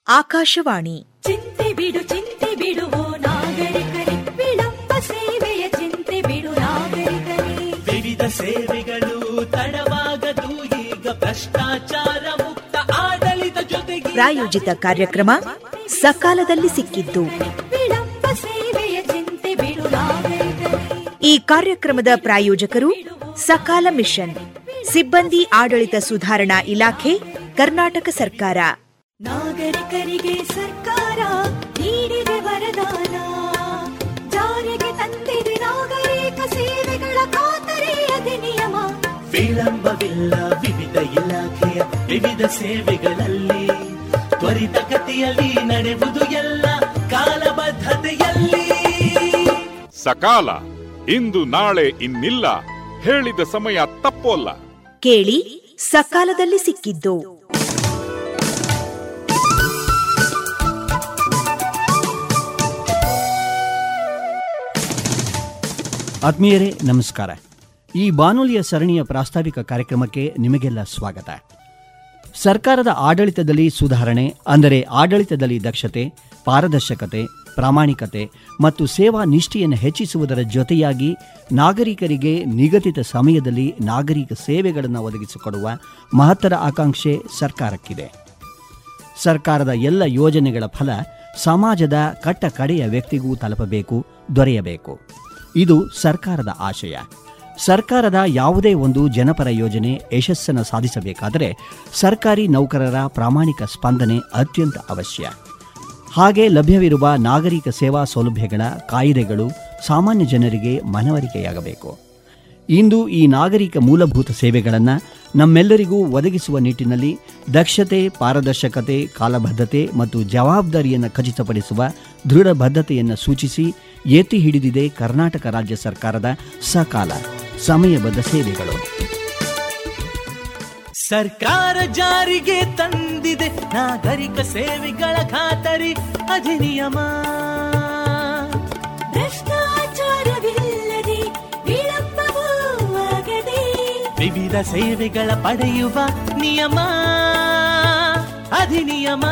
ಆಕಾಶವಾಣಿ ಚಿಂತೆ ಬಿಡು ಚಿಂತೆ ಬಿಡುವು ನಾಗರಿಕರೇ ವಿಳಂಬ ಸೇವೆಯ ಚಿಂತೆ ಬಿಡು ನಾಗರಿಕರೇ ವಿವಿಧ ಸೇವೆಗಳು ತಡವಾಗದು ಈಗ ಭ್ರಷ್ಟಾಚಾರ ಮುಕ್ತ ಆಡಳಿತ ಜೊತೆಗೆ ಪ್ರಾಯೋಜಿತ ಕಾರ್ಯಕ್ರಮ ಸಕಾಲದಲ್ಲಿ ಸಿಕ್ಕಿದ್ದು ವಿಳಂಬ ಸೇವೆಯ ಚಿಂತೆ ಬಿಡು ನಾಗರಿಕರೇ ಈ ಕಾರ್ಯಕ್ರಮದ ಪ್ರಾಯೋಜಕರು ಸಕಾಲ ಮಿಷನ್ ಸಿಬ್ಬಂದಿ ಆಡಳಿತ ಸುಧಾರಣಾ ಇಲಾಖೆ ಕರ್ನಾಟಕ ಸರ್ಕಾರ ನಾಗರಿಕರಿಗೆ ಸರ್ಕಾರ ನೀಡಿದೆ ವರದಾನ ಜಾರಿಗೆ ತಂದಿದೆ ನಾಗರಿಕ ಸೇವೆಗಳ ಖಾತರಿ ಅಧಿನಿಯಮ ವಿಳಂಬವಿಲ್ಲ ವಿವಿಧ ಇಲಾಖೆಯ ವಿವಿಧ ಸೇವೆಗಳಲ್ಲಿ ತ್ವರಿತಗತಿಯಲ್ಲಿ ನಡೆಯುವುದು ಎಲ್ಲ ಕಾಲಬದ್ಧತೆಯಲ್ಲಿ ಸಕಾಲ ಇಂದು ನಾಳೆ ಇನ್ನಿಲ್ಲ ಹೇಳಿದ ಸಮಯ ತಪ್ಪೋಲ್ಲ ಕೇಳಿ ಸಕಾಲದಲ್ಲಿ ಸಿಕ್ಕಿದ್ದು ಆತ್ಮೀಯರೇ ನಮಸ್ಕಾರ ಈ ಬಾನುಲಿಯ ಸರಣಿಯ ಪ್ರಾಸ್ತಾವಿಕ ಕಾರ್ಯಕ್ರಮಕ್ಕೆ ನಿಮಗೆಲ್ಲ ಸ್ವಾಗತ ಸರ್ಕಾರದ ಆಡಳಿತದಲ್ಲಿ ಸುಧಾರಣೆ ಅಂದರೆ ಆಡಳಿತದಲ್ಲಿ ದಕ್ಷತೆ ಪಾರದರ್ಶಕತೆ ಪ್ರಾಮಾಣಿಕತೆ ಮತ್ತು ಸೇವಾ ನಿಷ್ಠೆಯನ್ನು ಹೆಚ್ಚಿಸುವುದರ ಜೊತೆಯಾಗಿ ನಾಗರಿಕರಿಗೆ ನಿಗದಿತ ಸಮಯದಲ್ಲಿ ನಾಗರಿಕ ಸೇವೆಗಳನ್ನು ಒದಗಿಸಿಕೊಡುವ ಮಹತ್ತರ ಆಕಾಂಕ್ಷೆ ಸರ್ಕಾರಕ್ಕಿದೆ ಸರ್ಕಾರದ ಎಲ್ಲ ಯೋಜನೆಗಳ ಫಲ ಸಮಾಜದ ಕಟ್ಟ ಕಡೆಯ ವ್ಯಕ್ತಿಗೂ ತಲುಪಬೇಕು ದೊರೆಯಬೇಕು ಇದು ಸರ್ಕಾರದ ಆಶಯ ಸರ್ಕಾರದ ಯಾವುದೇ ಒಂದು ಜನಪರ ಯೋಜನೆ ಯಶಸ್ಸನ್ನು ಸಾಧಿಸಬೇಕಾದರೆ ಸರ್ಕಾರಿ ನೌಕರರ ಪ್ರಾಮಾಣಿಕ ಸ್ಪಂದನೆ ಅತ್ಯಂತ ಅವಶ್ಯ ಹಾಗೆ ಲಭ್ಯವಿರುವ ನಾಗರಿಕ ಸೇವಾ ಸೌಲಭ್ಯಗಳ ಕಾಯ್ದೆಗಳು ಸಾಮಾನ್ಯ ಜನರಿಗೆ ಮನವರಿಕೆಯಾಗಬೇಕು ಇಂದು ಈ ನಾಗರಿಕ ಮೂಲಭೂತ ಸೇವೆಗಳನ್ನು ನಮ್ಮೆಲ್ಲರಿಗೂ ಒದಗಿಸುವ ನಿಟ್ಟಿನಲ್ಲಿ ದಕ್ಷತೆ ಪಾರದರ್ಶಕತೆ ಕಾಲಬದ್ಧತೆ ಮತ್ತು ಜವಾಬ್ದಾರಿಯನ್ನು ಖಚಿತಪಡಿಸುವ ದೃಢ ಬದ್ಧತೆಯನ್ನು ಸೂಚಿಸಿ ಎತ್ತಿ ಹಿಡಿದಿದೆ ಕರ್ನಾಟಕ ರಾಜ್ಯ ಸರ್ಕಾರದ ಸಕಾಲ ಸಮಯಬದ್ಧ ಸೇವೆಗಳು ಸರ್ಕಾರ ಜಾರಿಗೆ ತಂದಿದೆ ನಾಗರಿಕ ಸೇವೆಗಳ ಖಾತರಿ ಅಧಿನಿಯಮ ಭ್ರಷ್ಟಾಚಾರವಿಲ್ಲದೆ ವಿಳಂಬವೂ ಆಗದೆ ವಿವಿಧ ಸೇವೆಗಳ ಪಡೆಯುವ ನಿಯಮ ಅಧಿನಿಯಮ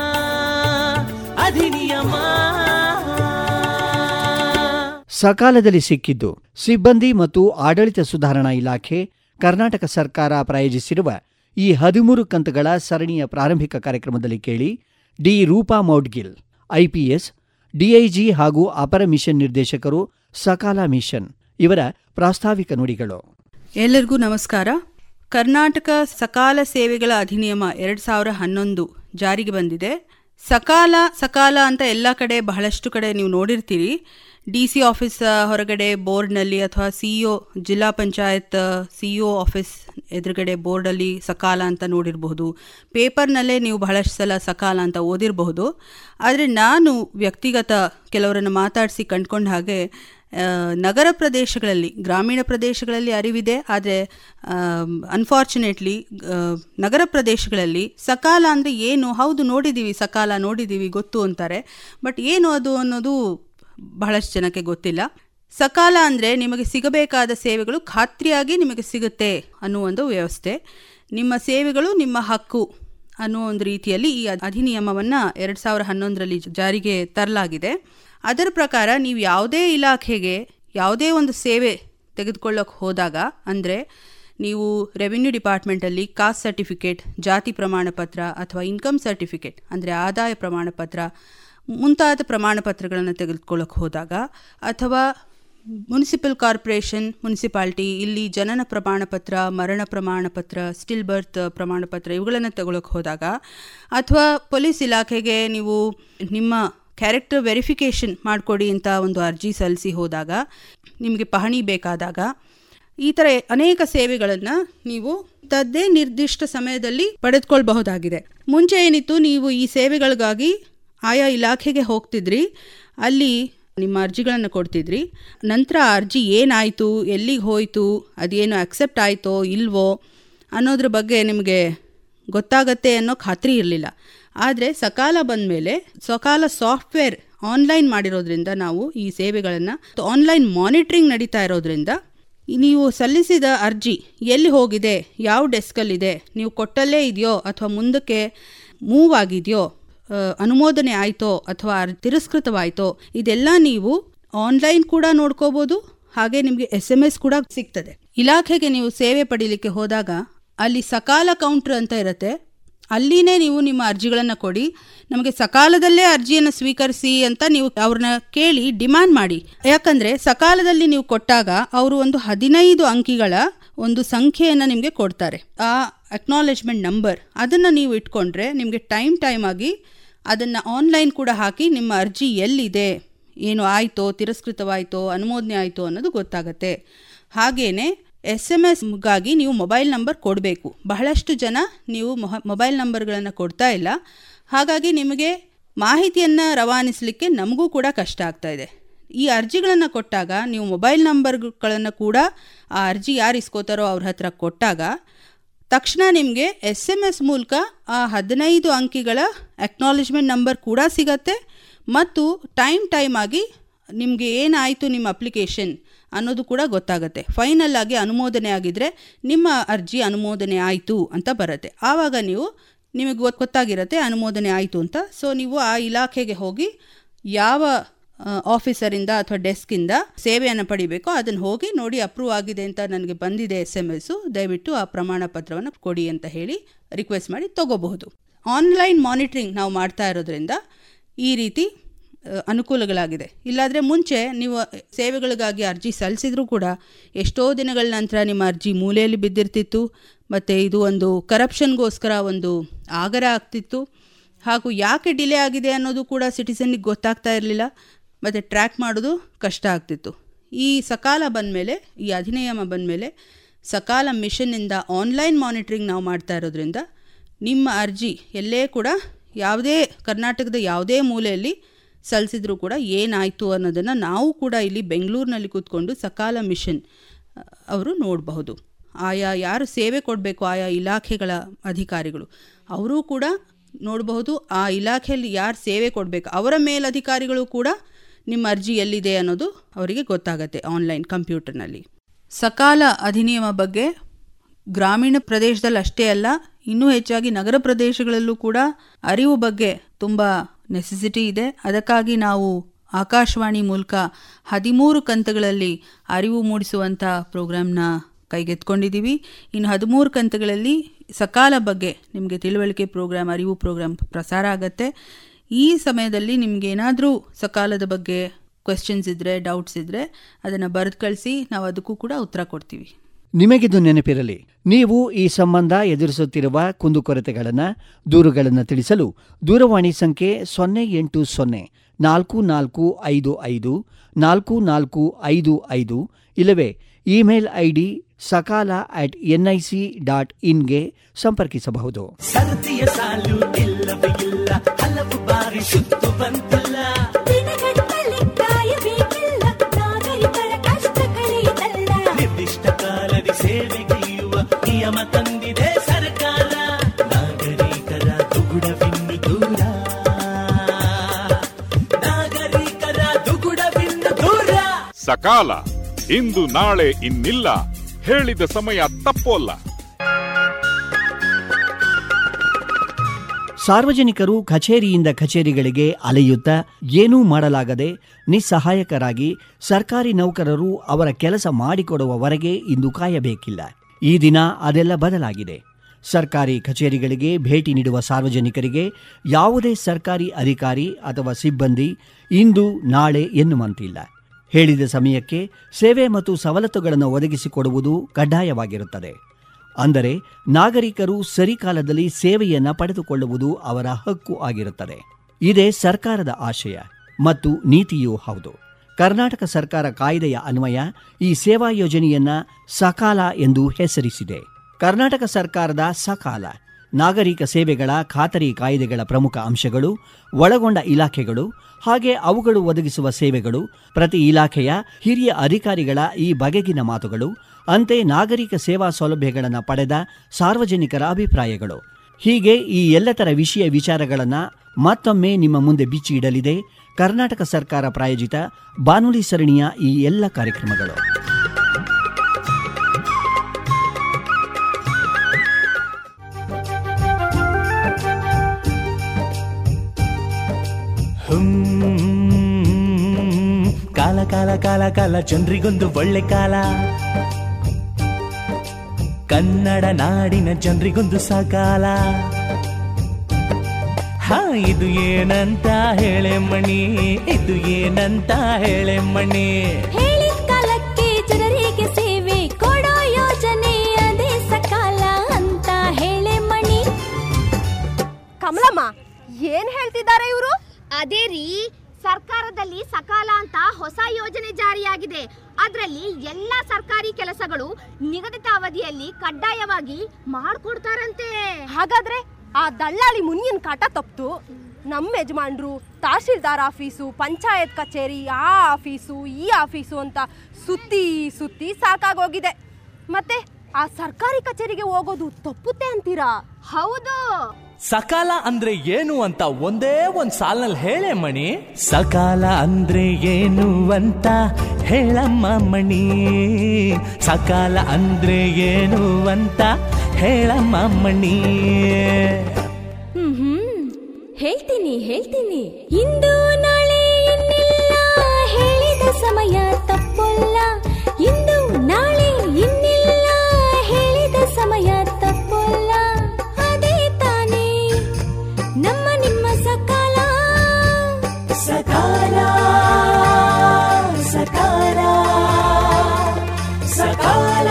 ಅಧಿನಿಯಮ ಸಕಾಲದಲ್ಲಿ ಸಿಕ್ಕಿದ್ದು ಸಿಬ್ಬಂದಿ ಮತ್ತು ಆಡಳಿತ ಸುಧಾರಣಾ ಇಲಾಖೆ ಕರ್ನಾಟಕ ಸರ್ಕಾರ ಪ್ರಾಯೋಜಿಸಿರುವ ಈ ಹದಿಮೂರು ಕಂತುಗಳ ಸರಣಿಯ ಪ್ರಾರಂಭಿಕ ಕಾರ್ಯಕ್ರಮದಲ್ಲಿ ಕೇಳಿ D Roopa Moudgil IPS DIG ಹಾಗೂ ಅಪರ ಮಿಷನ್ ನಿರ್ದೇಶಕರು ಸಕಾಲ ಮಿಷನ್ ಇವರ ಪ್ರಾಸ್ತಾವಿಕ ನುಡಿಗಳು ಎಲ್ಲರಿಗೂ ನಮಸ್ಕಾರ ಕರ್ನಾಟಕ ಸಕಾಲ ಸೇವೆಗಳ ಅಧಿನಿಯಮ ಎರಡು ಸಾವಿರ ಹನ್ನೊಂದು ಜಾರಿಗೆ ಬಂದಿದೆ ಸಕಾಲ ಸಕಾಲ ಅಂತ ಎಲ್ಲ ಕಡೆ ಬಹಳಷ್ಟು ಕಡೆ ನೀವು ನೋಡಿರ್ತೀರಿ ಡಿ ಸಿ ಆಫೀಸ್ ಆ, ಹೊರಗಡೆ ಬೋರ್ಡ್ನಲ್ಲಿ ಅಥವಾ ಸಿ ಇ ಜಿಲ್ಲಾ ಪಂಚಾಯತ್ ಸಿ ಇ ಆಫೀಸ್ ಎದುರುಗಡೆ ಬೋರ್ಡಲ್ಲಿ ಸಕಾಲ ಅಂತ ನೋಡಿರಬಹುದು ಪೇಪರ್ನಲ್ಲೇ ನೀವು ಬಹಳಷ್ಟು ಸಲ ಸಕಾಲ ಅಂತ ಓದಿರಬಹುದು ಆದರೆ ನಾನು ವ್ಯಕ್ತಿಗತ ಕೆಲವರನ್ನು ಮಾತಾಡಿಸಿ ಕಂಡ್ಕೊಂಡ ಹಾಗೆ ಆ, ನಗರ ಪ್ರದೇಶಗಳಲ್ಲಿ ಗ್ರಾಮೀಣ ಪ್ರದೇಶಗಳಲ್ಲಿ ಅರಿವಿದೆ ಆದರೆ ಅನ್ಫಾರ್ಚುನೇಟ್ಲಿ ನಗರ ಪ್ರದೇಶಗಳಲ್ಲಿ ಸಕಾಲ ಅಂದರೆ ಏನು ಹೌದು ನೋಡಿದ್ದೀವಿ ಸಕಾಲ ನೋಡಿದ್ದೀವಿ ಗೊತ್ತು ಅಂತಾರೆ ಬಟ್ ಏನು ಅದು ಅನ್ನೋದು ಬಹಳಷ್ಟು ಜನಕ್ಕೆ ಗೊತ್ತಿಲ್ಲ ಸಕಾಲ ಅಂದರೆ ನಿಮಗೆ ಸಿಗಬೇಕಾದ ಸೇವೆಗಳು ಖಾತ್ರಿಯಾಗಿ ನಿಮಗೆ ಸಿಗುತ್ತೆ ಅನ್ನೋ ಒಂದು ವ್ಯವಸ್ಥೆ ನಿಮ್ಮ ಸೇವೆಗಳು ನಿಮ್ಮ ಹಕ್ಕು ಅನ್ನೋ ಒಂದು ರೀತಿಯಲ್ಲಿ ಈ ಅಧಿನಿಯಮವನ್ನು ಎರಡು ಸಾವಿರ ಹನ್ನೊಂದರಲ್ಲಿ ಜಾರಿಗೆ ತರಲಾಗಿದೆ ಅದರ ಪ್ರಕಾರ ನೀವು ಯಾವುದೇ ಇಲಾಖೆಗೆ ಯಾವುದೇ ಒಂದು ಸೇವೆ ತೆಗೆದುಕೊಳ್ಳೋಕೆ ಹೋದಾಗ ಅಂದರೆ ನೀವು ರೆವಿನ್ಯೂ ಡಿಪಾರ್ಟ್ಮೆಂಟಲ್ಲಿ ಕಾಸ್ಟ್ ಸರ್ಟಿಫಿಕೇಟ್ ಜಾತಿ ಪ್ರಮಾಣ ಪತ್ರ ಅಥವಾ ಇನ್ಕಮ್ ಸರ್ಟಿಫಿಕೇಟ್ ಅಂದರೆ ಆದಾಯ ಪ್ರಮಾಣ ಪತ್ರ ಮುಂತಾದ ಪ್ರಮಾಣ ಪತ್ರಗಳನ್ನು ತೆಗೆದುಕೊಳ್ಳೋಕೆ ಹೋದಾಗ ಅಥವಾ ಮುನ್ಸಿಪಲ್ ಕಾರ್ಪೊರೇಷನ್ ಮುನ್ಸಿಪಾಲ್ಟಿ ಇಲ್ಲಿ ಜನನ ಪ್ರಮಾಣ ಪತ್ರ ಮರಣ ಪ್ರಮಾಣ ಪತ್ರ ಸ್ಟಿಲ್ ಬರ್ತ್ ಪ್ರಮಾಣ ಪತ್ರ ಇವುಗಳನ್ನು ತಗೊಳ್ಳೋಕೆ ಹೋದಾಗ ಅಥವಾ ಪೊಲೀಸ್ ಇಲಾಖೆಗೆ ನೀವು ನಿಮ್ಮ ಕ್ಯಾರೆಕ್ಟರ್ ವೆರಿಫಿಕೇಷನ್ ಮಾಡಿಕೊಡಿ ಅಂತ ಒಂದು ಅರ್ಜಿ ಸಲ್ಲಿಸಿ ಹೋದಾಗ ನಿಮಗೆ ಪಹಣಿ ಬೇಕಾದಾಗ ಈ ಥರ ಅನೇಕ ಸೇವೆಗಳನ್ನು ನೀವು ತದ್ದೇ ನಿರ್ದಿಷ್ಟ ಸಮಯದಲ್ಲಿ ಪಡೆದುಕೊಳ್ಬಹುದಾಗಿದೆ ಮುಂಚೆ ಏನಿತ್ತು ನೀವು ಈ ಸೇವೆಗಳಿಗಾಗಿ ಆಯಾ ಇಲಾಖೆಗೆ ಹೋಗ್ತಿದ್ರಿ ಅಲ್ಲಿ ನಿಮ್ಮ ಅರ್ಜಿಗಳನ್ನು ಕೊಡ್ತಿದ್ರಿ ನಂತರ ಆ ಅರ್ಜಿ ಏನಾಯಿತು ಎಲ್ಲಿಗೆ ಹೋಯಿತು ಅದೇನು ಅಕ್ಸೆಪ್ಟ್ ಆಯಿತೋ ಇಲ್ವೋ ಅನ್ನೋದ್ರ ಬಗ್ಗೆ ನಿಮಗೆ ಗೊತ್ತಾಗತ್ತೆ ಅನ್ನೋ ಖಾತ್ರಿ ಇರಲಿಲ್ಲ ಆದರೆ ಸಕಾಲ ಬಂದ ಮೇಲೆ ಸಕಾಲ ಸಾಫ್ಟ್ವೇರ್ ಆನ್ಲೈನ್ ಮಾಡಿರೋದ್ರಿಂದ ನಾವು ಈ ಸೇವೆಗಳನ್ನು ಆನ್ಲೈನ್ ಮಾನಿಟ್ರಿಂಗ್ ನಡೀತಾ ಇರೋದ್ರಿಂದ ನೀವು ಸಲ್ಲಿಸಿದ ಅರ್ಜಿ ಎಲ್ಲಿ ಹೋಗಿದೆ ಯಾವ ಡೆಸ್ಕಲ್ಲಿದೆ ನೀವು ಕೊಟ್ಟಲ್ಲೇ ಇದೆಯೋ ಅಥವಾ ಮುಂದಕ್ಕೆ ಮೂವ್ ಆಗಿದೆಯೋ ಆ, ಅನುಮೋದನೆ ಆಯಿತೋ ಅಥವಾ ಅರ್- ತಿರಸ್ಕೃತವಾಯಿತೋ ಇದೆಲ್ಲ ನೀವು ಆನ್ಲೈನ್ ಕೂಡ ನೋಡ್ಕೋಬೋದು ಹಾಗೆ ನಿಮಗೆ ಎಸ್ ಎಮ್ ಎಸ್ ಕೂಡ ಸಿಗ್ತದೆ ಇಲಾಖೆಗೆ ನೀವು ಸೇವೆ ಪಡೀಲಿಕ್ಕೆ ಹೋದಾಗ ಅಲ್ಲಿ ಸಕಾಲ ಕೌಂಟರ್ ಅಂತ ಇರುತ್ತೆ ಅಲ್ಲಿನೇ ನೀವು ನಿಮ್ಮ ಅರ್ಜಿಗಳನ್ನು ಕೊಡಿ ನಮಗೆ ಸಕಾಲದಲ್ಲೇ ಅರ್ಜಿಯನ್ನು ಸ್ವೀಕರಿಸಿ ಅಂತ ನೀವು ಅವ್ರನ್ನ ಕೇಳಿ ಡಿಮ್ಯಾಂಡ್ ಮಾಡಿ ಯಾಕಂದರೆ ಸಕಾಲದಲ್ಲಿ ನೀವು ಕೊಟ್ಟಾಗ ಅವರು ಒಂದು ಹದಿನೈದು ಅಂಕಿಗಳ ಒಂದು ಸಂಖ್ಯೆಯನ್ನು ನಿಮಗೆ ಕೊಡ್ತಾರೆ ಆ ಅಕ್ನಾಲೆಜ್ಮೆಂಟ್ ನಂಬರ್ ಅದನ್ನು ನೀವು ಇಟ್ಕೊಂಡ್ರೆ ನಿಮಗೆ ಟೈಮ್ ಟೈಮ್ ಆಗಿ ಅದನ್ನು ಆನ್ಲೈನ್ ಕೂಡ ಹಾಕಿ ನಿಮ್ಮ ಅರ್ಜಿ ಎಲ್ಲಿದೆ ಏನು ಆಯಿತೋ ತಿರಸ್ಕೃತವಾಯಿತೋ ಅನುಮೋದನೆ ಆಯಿತೋ ಅನ್ನೋದು ಗೊತ್ತಾಗತ್ತೆ ಹಾಗೇನೆ ಎಸ್ ಎಮ್ ಎಸ್ಗಾಗಿ ನೀವು ಮೊಬೈಲ್ ನಂಬರ್ ಕೊಡಬೇಕು ಬಹಳಷ್ಟು ಜನ ನೀವು ಮೊಹ ಮೊಬೈಲ್ ನಂಬರ್ಗಳನ್ನು ಕೊಡ್ತಾ ಇಲ್ಲ ಹಾಗಾಗಿ ನಿಮಗೆ ಮಾಹಿತಿಯನ್ನು ರವಾನಿಸಲಿಕ್ಕೆ ನಮಗೂ ಕೂಡ ಕಷ್ಟ ಆಗ್ತಾ ಇದೆ ಈ ಅರ್ಜಿಗಳನ್ನು ಕೊಟ್ಟಾಗ ನೀವು ಮೊಬೈಲ್ ನಂಬರ್ಗಳನ್ನು ಕೂಡ ಆ ಅರ್ಜಿ ಯಾರು ಇಸ್ಕೋತಾರೋ ಅವ್ರ ಹತ್ರ ಕೊಟ್ಟಾಗ ತಕ್ಷಣ ನಿಮಗೆ ಎಸ್ ಎಮ್ ಎಸ್ ಮೂಲಕ ಆ ಹದಿನೈದು ಅಂಕಿಗಳ ಅಕ್ನಾಲೆಜ್ಮೆಂಟ್ ನಂಬರ್ ಕೂಡ ಸಿಗತ್ತೆ ಮತ್ತು ಟೈಮ್ ಟೈಮ್ ಆಗಿ ನಿಮಗೆ ಏನಾಯಿತು ನಿಮ್ಮ ಅಪ್ಲಿಕೇಶನ್ ಅನ್ನೋದು ಕೂಡ ಗೊತ್ತಾಗುತ್ತೆ ಫೈನಲ್ ಆಗಿ ಅನುಮೋದನೆ ಆಗಿದ್ರೆ ನಿಮ್ಮ ಅರ್ಜಿ ಅನುಮೋದನೆ ಆಯಿತು ಅಂತ ಬರುತ್ತೆ ಆವಾಗ ನೀವು ನಿಮಗೆ ಗೊತ್- ಗೊತ್ತಾಗಿರುತ್ತೆ ಅನುಮೋದನೆ ಆಯಿತು ಅಂತ ಸೊ ನೀವು ಆ ಇಲಾಖೆಗೆ ಹೋಗಿ ಯಾವ ಆ, ಆಫೀಸರಿಂದ ಅಥವಾ ಡೆಸ್ಕಿಂದ ಸೇವೆಯನ್ನು ಪಡಿಬೇಕೋ ಅದನ್ನು ಹೋಗಿ ನೋಡಿ ಅಪ್ರೂವ್ ಆಗಿದೆ ಅಂತ ನನಗೆ ಬಂದಿದೆ ಎಸ್ ಎಮ್ ಎಸ್ಸು ದಯವಿಟ್ಟು ಆ ಪ್ರಮಾಣ ಪತ್ರವನ್ನು ಕೊಡಿ ಅಂತ ಹೇಳಿ ರಿಕ್ವೆಸ್ಟ್ ಮಾಡಿ ತಗೋಬಹುದು ಆನ್ಲೈನ್ ಮಾನಿಟ್ರಿಂಗ್ ನಾವು ಮಾಡ್ತಾ ಇರೋದ್ರಿಂದ ಈ ರೀತಿ ಆ, ಅನುಕೂಲಗಳಾಗಿದೆ ಇಲ್ಲಾದರೆ ಮುಂಚೆ ನೀವು ಸೇವೆಗಳಿಗಾಗಿ ಅರ್ಜಿ ಸಲ್ಲಿಸಿದ್ರೂ ಕೂಡ ಎಷ್ಟೋ ದಿನಗಳ ನಂತರ ನಿಮ್ಮ ಅರ್ಜಿ ಮೂಲೆಯಲ್ಲಿ ಬಿದ್ದಿರ್ತಿತ್ತು ಮತ್ತು ಇದು ಒಂದು ಕರಪ್ಷನ್ಗೋಸ್ಕರ ಒಂದು ಆಗರ ಆಗ್ತಿತ್ತು ಹಾಗೂ ಯಾಕೆ ಡಿಲೇ ಆಗಿದೆ ಅನ್ನೋದು ಕೂಡ ಸಿಟಿಸನ್ನಿಗೆ ಗೊತ್ತಾಗ್ತಾ ಇರಲಿಲ್ಲ ಮತ್ತು ಟ್ರ್ಯಾಕ್ ಮಾಡೋದು ಕಷ್ಟ ಆಗ್ತಿತ್ತು ಈ ಸಕಾಲ ಬಂದಮೇಲೆ ಈ ಅಧಿನಿಯಮ ಬಂದಮೇಲೆ ಸಕಾಲ ಮಿಷನ್ನಿಂದ ಆನ್ಲೈನ್ ಮಾನಿಟ್ರಿಂಗ್ ನಾವು ಮಾಡ್ತಾ ಇರೋದ್ರಿಂದ ನಿಮ್ಮ ಅರ್ಜಿ ಎಲ್ಲೇ ಕೂಡ ಯಾವುದೇ ಕರ್ನಾಟಕದ ಯಾವುದೇ ಮೂಲೆಯಲ್ಲಿ ಸಲ್ಲಿಸಿದ್ರೂ ಕೂಡ ಏನಾಯಿತು ಅನ್ನೋದನ್ನು ನಾವು ಕೂಡ ಇಲ್ಲಿ ಬೆಂಗಳೂರಿನಲ್ಲಿ ಕೂತ್ಕೊಂಡು ಸಕಾಲ ಮಿಷನ್ ಅ, ಅವರು ನೋಡಬಹುದು ಆಯಾ ಯಾರು ಸೇವೆ ಕೊಡಬೇಕು ಆಯಾ ಇಲಾಖೆಗಳ ಅಧಿಕಾರಿಗಳು ಅವರೂ ಕೂಡ ನೋಡಬಹುದು ಆ ಇಲಾಖೆಯಲ್ಲಿ ಯಾರು ಸೇವೆ ಕೊಡಬೇಕು ಅವರ ಮೇಲಧಿಕಾರಿಗಳು ಕೂಡ ನಿಮ್ಮ ಅರ್ಜಿ ಎಲ್ಲಿದೆ ಅನ್ನೋದು ಅವರಿಗೆ ಗೊತ್ತಾಗತ್ತೆ ಆನ್ಲೈನ್ ಕಂಪ್ಯೂಟರ್ನಲ್ಲಿ ಸಕಾಲ ಅಧಿನಿಯಮ ಬಗ್ಗೆ ಗ್ರಾಮೀಣ ಪ್ರದೇಶದಲ್ಲಿ ಅಷ್ಟೇ ಅಲ್ಲ ಇನ್ನೂ ಹೆಚ್ಚಾಗಿ ನಗರ ಪ್ರದೇಶಗಳಲ್ಲೂ ಕೂಡ ಅರಿವು ಬಗ್ಗೆ ತುಂಬ ನೆಸೆಸಿಟಿ ಇದೆ ಅದಕ್ಕಾಗಿ ನಾವು ಆಕಾಶವಾಣಿ ಮೂಲಕ ಹದಿಮೂರು ಕಂತುಗಳಲ್ಲಿ ಅರಿವು ಮೂಡಿಸುವಂಥ ಪ್ರೋಗ್ರಾಮ್ನ ಕೈಗೆತ್ಕೊಂಡಿದ್ದೀವಿ ಇನ್ನು ಹದಿಮೂರು ಕಂತುಗಳಲ್ಲಿ ಸಕಾಲ ಬಗ್ಗೆ ನಿಮಗೆ ತಿಳುವಳಿಕೆ ಪ್ರೋಗ್ರಾಮ್ ಅರಿವು ಪ್ರೋಗ್ರಾಮ್ ಪ್ರಸಾರ ಆಗತ್ತೆ ಈ ಸಮಯದಲ್ಲಿ ನಿಮ್ಗೆ ಏನಾದರೂ ಸಕಾಲದ ಬಗ್ಗೆ ಕ್ವೆಶ್ಚನ್ಸ್ ಇದ್ದರೆ ಡೌಟ್ಸ್ ಇದ್ದರೆ ಅದನ್ನು ಬರೆದು ಕಳಿಸಿ ನಾವು ಅದಕ್ಕೂ ಕೂಡ ಉತ್ತರ ಕೊಡ್ತೀವಿ ನಿಮಗಿದು ನೆನಪಿರಲಿ ನೀವು ಈ ಸಂಬಂಧ ಎದುರಿಸುತ್ತಿರುವ ಕುಂದುಕೊರತೆಗಳನ್ನು ದೂರುಗಳನ್ನು ತಿಳಿಸಲು ದೂರವಾಣಿ ಸಂಖ್ಯೆ ಸೊನ್ನೆ ಎಂಟು ಸೊನ್ನೆ ನಾಲ್ಕು ನಾಲ್ಕು ಐದು ಐದು ನಾಲ್ಕು ನಾಲ್ಕು ಐದು ಐದು ಇಲ್ಲವೇ email I D Sakala at N I C dot ಇನ್ಗೆ ಸಂಪರ್ಕಿಸಬಹುದು ಸರದಿಯ ಸಾಲು ಇಲ್ಲವೇ ಇಲ್ಲ ಹಲವು ಬಾರಿ ಸುತ್ತು ಬಂತಿಲ್ಲ ದಿನಗಟ್ಟಲೆ ಕಾಯಬೇಕಿಲ್ಲ ನಾಗರಿಕರ ಕಷ್ಟ ಕಳೆಯುತ್ತಲ್ಲ ನಿರ್ದಿಷ್ಟ ಕಾಲದಿ ಸೇವೆಗೈಯುವ ನಿಯಮ ತಂದಿದೆ ಸರ್ಕಾರ ನಾಗರಿಕರ ದುಗುಡವಿನ್ನು ದೂರ ನಾಗರಿಕರ ದುಗುಡವಿನ್ನು ದೂರ ಸಕಾಲ ಇಂದು ನಾಳೆ ಇನ್ನಿಲ್ಲ ಹೇಳಿದ ಸಮಯ ತಪ್ಪೋಲ್ಲ ಸಾರ್ವಜನಿಕರು ಕಚೇರಿಯಿಂದ ಕಚೇರಿಗಳಿಗೆ ಅಲೆಯುತ್ತಾ ಏನೂ ಮಾಡಲಾಗದೆ ನಿಸ್ಸಹಾಯಕರಾಗಿ ಸರ್ಕಾರಿ ನೌಕರರು ಅವರ ಕೆಲಸ ಮಾಡಿಕೊಡುವವರೆಗೆ ಇಂದು ಕಾಯಬೇಕಿಲ್ಲ ಈ ದಿನ ಅದೆಲ್ಲ ಬದಲಾಗಿದೆ ಸರ್ಕಾರಿ ಕಚೇರಿಗಳಿಗೆ ಭೇಟಿ ನೀಡುವ ಸಾರ್ವಜನಿಕರಿಗೆ ಯಾವುದೇ ಸರ್ಕಾರಿ ಅಧಿಕಾರಿ ಅಥವಾ ಸಿಬ್ಬಂದಿ ಇಂದು ನಾಳೆ ಎನ್ನುವಂತಿಲ್ಲ ಹೇಳಿದ ಸಮಯಕ್ಕೆ ಸೇವೆ ಮತ್ತು ಸವಲತ್ತುಗಳನ್ನು ಒದಗಿಸಿಕೊಡುವುದು ಕಡ್ಡಾಯವಾಗಿರುತ್ತದೆ ಅಂದರೆ ನಾಗರಿಕರು ಸರಿಕಾಲದಲ್ಲಿ ಸೇವೆಯನ್ನ ಪಡೆದುಕೊಳ್ಳುವುದು ಅವರ ಹಕ್ಕು ಆಗಿರುತ್ತದೆ ಇದೇ ಸರ್ಕಾರದ ಆಶಯ ಮತ್ತು ನೀತಿಯೂ ಹೌದು ಕರ್ನಾಟಕ ಸರ್ಕಾರ ಕಾಯ್ದೆಯ ಅನ್ವಯ ಈ ಸೇವಾ ಯೋಜನೆಯನ್ನ ಸಕಾಲ ಎಂದು ಹೆಸರಿಸಿದೆ ಕರ್ನಾಟಕ ಸರ್ಕಾರದ ಸಕಾಲ ನಾಗರಿಕ ಸೇವೆಗಳ ಖಾತರಿ ಕಾಯ್ದೆಗಳ ಪ್ರಮುಖ ಅಂಶಗಳು ಒಳಗೊಂಡ ಇಲಾಖೆಗಳು ಹಾಗೆ ಅವುಗಳು ಒದಗಿಸುವ ಸೇವೆಗಳು ಪ್ರತಿ ಇಲಾಖೆಯ ಹಿರಿಯ ಅಧಿಕಾರಿಗಳ ಈ ಬಗೆಗಿನ ಮಾತುಗಳು ಅಂತೆ ನಾಗರಿಕ ಸೇವಾ ಸೌಲಭ್ಯಗಳನ್ನು ಪಡೆದ ಸಾರ್ವಜನಿಕರ ಅಭಿಪ್ರಾಯಗಳು ಹೀಗೆ ಈ ಎಲ್ಲತರ ವಿಷಯ ವಿಚಾರಗಳನ್ನು ಮತ್ತೊಮ್ಮೆ ನಿಮ್ಮ ಮುಂದೆ ಬಿಚ್ಚಿ ಇಡಲಿದೆ ಕರ್ನಾಟಕ ಸರ್ಕಾರ ಪ್ರಾಯೋಜಿತ ಬಾನುಲಿ ಸರಣಿಯ ಈ ಎಲ್ಲ ಕಾರ್ಯಕ್ರಮಗಳು ಹ್ಮ್ ಕಾಲ ಕಾಲ ಕಾಲ ಕಾಲ ಜನರಿಗೊಂದು ಒಳ್ಳೆ ಕಾಲ ಕನ್ನಡ ನಾಡಿನ ಜನರಿಗೊಂದು ಸಕಾಲ ಹಾ ಇದು ಏನಂತ ಹೇಳೆ ಮಣಿ ಇದು ಏನಂತ ಹೇಳೆ ಮಣಿ ಹೇಳಿದ ಕಾಲಕ್ಕೆ ಜನರಿಗೆ ಸೇವೆ ಕೊಡೋ ಯೋಜನೆ ಅದೇ ಸಕಾಲ ಅಂತ ಹೇಳೆ ಮಣಿ ಕಮಲಮ್ಮ ಏನ್ ಹೇಳ್ತಿದ್ದಾರೆ ಇವರು ಅದೇ ರೀ ಸರ್ಕಾರದಲ್ಲಿ ಸಕಾಲ ಅಂತ ಹೊಸ ಯೋಜನೆ ಜಾರಿಯಾಗಿದೆ ಅದರಲ್ಲಿ ಎಲ್ಲ ಸರ್ಕಾರಿ ಕೆಲಸಗಳು ನಿಗದಿತ ಅವಧಿಯಲ್ಲಿ ಕಡ್ಡಾಯವಾಗಿ ಮಾಡ್ಕೊಡ್ತಾರಂತೆ ಹಾಗಾದ್ರೆ ಆ ದಳ್ಳಾಳಿ ಮುನಿಯನ್ ಕಾಟ ತಪ್ತು ನಮ್ಮ ಯಜಮಾನ್ರು ತಹಶೀಲ್ದಾರ್ ಆಫೀಸು ಪಂಚಾಯತ್ ಕಚೇರಿ ಆ ಆಫೀಸು ಈ ಆಫೀಸು ಅಂತ ಸುತ್ತಿ ಸುತ್ತಿ ಸಾಕಾಗೋಗಿದೆ ಮತ್ತೆ ಆ ಸರ್ಕಾರಿ ಕಚೇರಿಗೆ ಹೋಗೋದು ತಪ್ಪುತ್ತೆ ಅಂತೀರಾ ಹೌದು ಸಕಾಲ ಅಂದ್ರೆ ಏನು ಅಂತ ಒಂದೇ ಒಂದ್ ಸಾಲ್ನಲ್ಲಿ ಹೇಳೆ ಮಣಿ ಸಕಾಲ ಅಂದ್ರೆ ಏನು ಅಂತ ಹೇಳಮ್ಮ ಮಣಿ ಸಕಾಲ ಅಂದ್ರೆ ಏನು ಅಂತ ಹೇಳಮ್ಮ ಮಣಿ ಹ್ಮ್ ಹ್ಮ್ ಹೇಳ್ತೀನಿ ಹೇಳ್ತೀನಿ ಇಂದು ನಾಳೆ ಇನ್ನಿಲ್ಲ ಹೇಳಿದ ಸಮಯ ತಪ್ಪಲ್ಲ ಇಂದು ನಾಳೆ ಇನ್ನಿಲ್ಲ ಹೇಳಿದ ಸಮಯ ತಪ್ಪಲ್ಲ ಅದೇ ತಾನೇ ನಮ್ಮ ನಿಮ್ಮ ಸಕಾಲ ಸಕಾಲ ಸಕಾಲ ಸಕಾಲ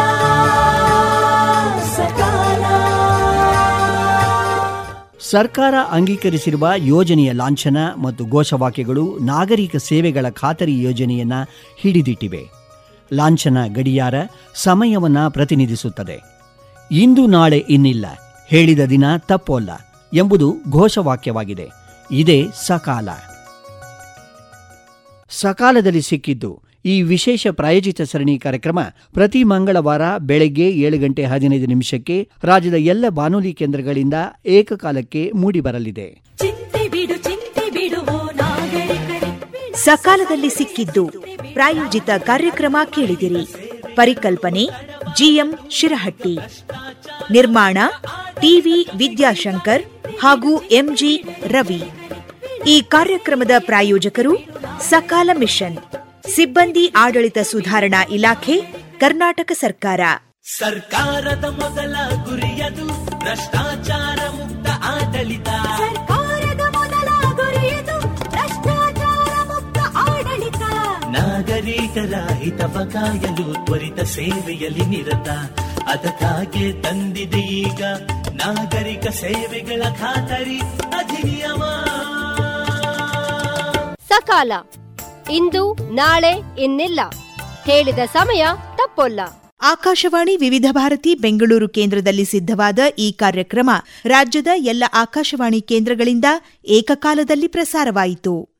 ಸರ್ಕಾರ ಅಂಗೀಕರಿಸಿರುವ ಯೋಜನೆಯ ಲಾಂಛನ ಮತ್ತು ಘೋಷವಾಕ್ಯಗಳು ನಾಗರಿಕ ಸೇವೆಗಳ ಖಾತರಿ ಯೋಜನೆಯನ್ನ ಹಿಡಿದಿಟ್ಟಿವೆ ಲಾಂಛನ ಗಡಿಯಾರ ಸಮಯವನ್ನ ಪ್ರತಿನಿಧಿಸುತ್ತದೆ ಇಂದು ನಾಳೆ ಇನ್ನಿಲ್ಲ ಹೇಳಿದ ದಿನ ತಪ್ಪೋಲ್ಲ ಎಂಬುದು ಘೋಷವಾಕ್ಯವಾಗಿದೆ ಇದೇ ಸಕಾಲ ಸಕಾಲದಲ್ಲಿ ಸಿಕ್ಕಿದ್ದು ಈ ವಿಶೇಷ ಪ್ರಾಯೋಜಿತ ಸರಣಿ ಕಾರ್ಯಕ್ರಮ ಪ್ರತಿ ಮಂಗಳವಾರ ಬೆಳಗ್ಗೆ ಏಳು ಗಂಟೆ ಹದಿನೈದು ನಿಮಿಷಕ್ಕೆ ರಾಜ್ಯದ ಎಲ್ಲ ಬಾನುಲಿ ಕೇಂದ್ರಗಳಿಂದ ಏಕಕಾಲಕ್ಕೆ ಮೂಡಿಬರಲಿದೆ ಚಿಂತೆ ಬಿಡು ಚಿಂತೆ ಬಿಡುವೋ ನಾಗರಿಕರೇ ಸಕಾಲದಲ್ಲಿ ಸಿಕ್ಕಿದ್ದು ಪ್ರಾಯೋಜಿತ ಕಾರ್ಯಕ್ರಮ ಕೇಳಿದಿರಿ ಪರಿಕಲ್ಪನೆ ಜಿಎಂ ಶಿರಹಟ್ಟಿ ನಿರ್ಮಾಣ ಟಿವಿ ವಿದ್ಯಾಶಂಕರ್ ಹಾಗೂ ಎಂಜಿ ರವಿ ಈ ಕಾರ್ಯಕ್ರಮದ ಪ್ರಾಯೋಜಕರು ಸಕಾಲ ಮಿಷನ್ ಸಿಬ್ಬಂದಿ ಆಡಳಿತ ಸುಧಾರಣಾ ಇಲಾಖೆ ಕರ್ನಾಟಕ ಸರ್ಕಾರ ಸರ್ಕಾರದ ಮೊದಲ ಗುರಿಯದು ಭ್ರಷ್ಟಾಚಾರ ಮುಕ್ತ ಆಡಳಿತ ಸರ್ಕಾರದ ಮೊದಲ ಗುರಿಯದು ಭ್ರಷ್ಟಾಚಾರ ಮುಕ್ತ ಆಡಳಿತ ನಾಗರಿಕರ ಹಿತವ ಕಾಯಲು ತ್ವರಿತ ಸೇವೆಯಲ್ಲಿ ನಿರತ ಅದಕ್ಕಾಗಿ ತಂದಿದೆ ಈಗ ನಾಗರಿಕ ಸೇವೆಗಳ ಖಾತರಿ ಅಧಿನಿಯಮ ಸಕಾಲ ಇಂದು ನಾಳೆ ಇನ್ನಿಲ್ಲ ಹೇಳಿದ ಸಮಯ ತಪ್ಪೊಲ್ಲ ಆಕಾಶವಾಣಿ ವಿವಿಧ ಭಾರತಿ ಬೆಂಗಳೂರು ಕೇಂದ್ರದಲ್ಲಿ ಸಿದ್ಧವಾದ ಈ ಕಾರ್ಯಕ್ರಮ ರಾಜ್ಯದ ಎಲ್ಲ ಆಕಾಶವಾಣಿ ಕೇಂದ್ರಗಳಿಂದ ಏಕಕಾಲದಲ್ಲಿ ಪ್ರಸಾರವಾಯಿತು